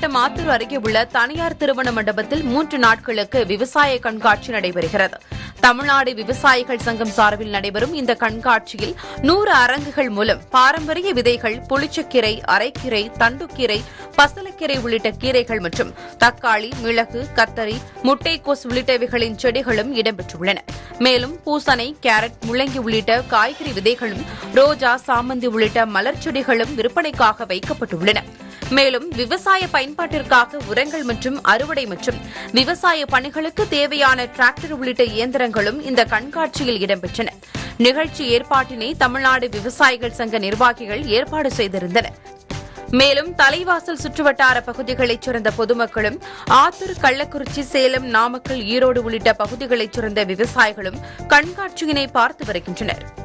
மாவட்டம் ஆத்தூர் அருகே உள்ள தனியார் திருமண மண்டபத்தில் மூன்று நாட்களுக்கு விவசாய கண்காட்சி நடைபெறுகிறது தமிழ்நாடு விவசாயிகள் சங்கம் சார்பில் நடைபெறும் இந்த கண்காட்சியில் நூறு அரங்குகள் மூலம் பாரம்பரிய விதைகள் புளிச்சக்கீரை அரைக்கீரை தண்டுக்கீரை பசலக்கீரை உள்ளிட்ட கீரைகள் மற்றும் தக்காளி மிளகு கத்தரி முட்டைக்கோஸ் உள்ளிட்டவைகளின் செடிகளும் இடம்பெற்றுள்ளன மேலும் பூசணை கேரட் முள்ளங்கி உள்ளிட்ட காய்கறி விதைகளும் ரோஜா சாமந்தி உள்ளிட்ட மலர் செடிகளும் விற்பனைக்காக வைக்கப்பட்டுள்ளன மேலும் விவசாய பயன்பாட்டிற்காக உரங்கள் மற்றும் அறுவடை மற்றும் விவசாய பணிகளுக்கு தேவையான டிராக்டர் உள்ளிட்ட இயந்திரங்களும் இந்த கண்காட்சியில் இடம்பெற்றன நிகழ்ச்சி ஏற்பாட்டினை தமிழ்நாடு விவசாயிகள் சங்க நிர்வாகிகள் ஏற்பாடு செய்திருந்தனர் மேலும் தலைவாசல் சுற்றுவட்டார பகுதிகளைச் சேர்ந்த பொதுமக்களும் ஆத்தூர் கள்ளக்குறிச்சி சேலம் நாமக்கல் ஈரோடு உள்ளிட்ட பகுதிகளைச் சேர்ந்த விவசாயிகளும் கண்காட்சியினை பார்த்து வருகின்றனர்